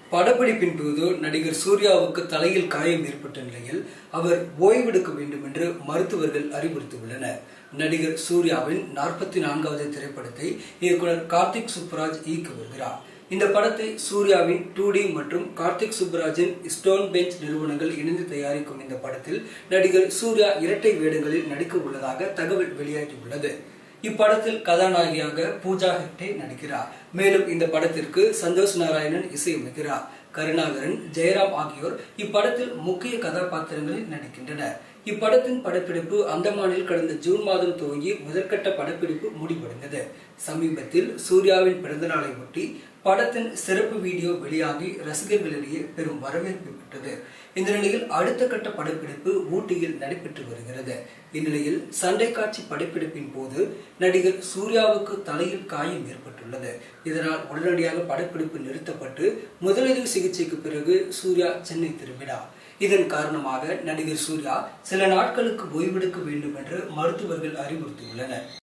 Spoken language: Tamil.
படப்பிடிப்பின் போது நடிகர் சூர்யாவுக்கு தலையில் காயம் ஏற்பட்ட நிலையில் அவர் ஓய்வெடுக்க வேண்டும் என்று மருத்துவர்கள் அறிவுறுத்தியுள்ளனர் நடிகர் சூர்யாவின் நாற்பத்தி நான்காவது திரைப்படத்தை இயக்குனர் கார்த்திக் சுப்புராஜ் இயக்கி வருகிறார் இந்த படத்தை சூர்யாவின் டூ டி மற்றும் கார்த்திக் சுப்புராஜின் ஸ்டோன் பெஞ்ச் நிறுவனங்கள் இணைந்து தயாரிக்கும் இந்த படத்தில் நடிகர் சூர்யா இரட்டை வேடங்களில் நடிக்க உள்ளதாக தகவல் வெளியாகியுள்ளது இப்படத்தில் கதாநாயகியாக பூஜா ஹெக்டே நடிக்கிறார் மேலும் இந்த படத்திற்கு சந்தோஷ் நாராயணன் இசையமைக்கிறார் கருணாகரன் ஜெயராம் ஆகியோர் இப்படத்தில் முக்கிய கதாபாத்திரங்களில் நடிக்கின்றனர் இப்படத்தின் படப்பிடிப்பு அந்தமானில் கடந்த ஜூன் மாதம் துவங்கி முதற்கட்ட படப்பிடிப்பு முடிவடைந்தது சமீபத்தில் சூர்யாவின் பிறந்தநாளை ஒட்டி படத்தின் சிறப்பு வீடியோ வெளியாகி ரசிகர்களிடையே பெரும் வரவேற்பு பெற்றது இந்த நிலையில் அடுத்த கட்ட படப்பிடிப்பு ஊட்டியில் நடைபெற்று வருகிறது இந்நிலையில் சண்டை காட்சி படப்பிடிப்பின் போது நடிகர் சூர்யாவுக்கு தலையில் காயம் ஏற்பட்டுள்ளது இதனால் உடனடியாக படப்பிடிப்பு நிறுத்தப்பட்டு முதலுதவி சிகிச்சைக்கு பிறகு சூர்யா சென்னை திரும்பினார் இதன் காரணமாக நடிகர் சூர்யா சில நாட்களுக்கு ஓய்வெடுக்க வேண்டும் என்று மருத்துவர்கள் அறிவுறுத்தியுள்ளனர்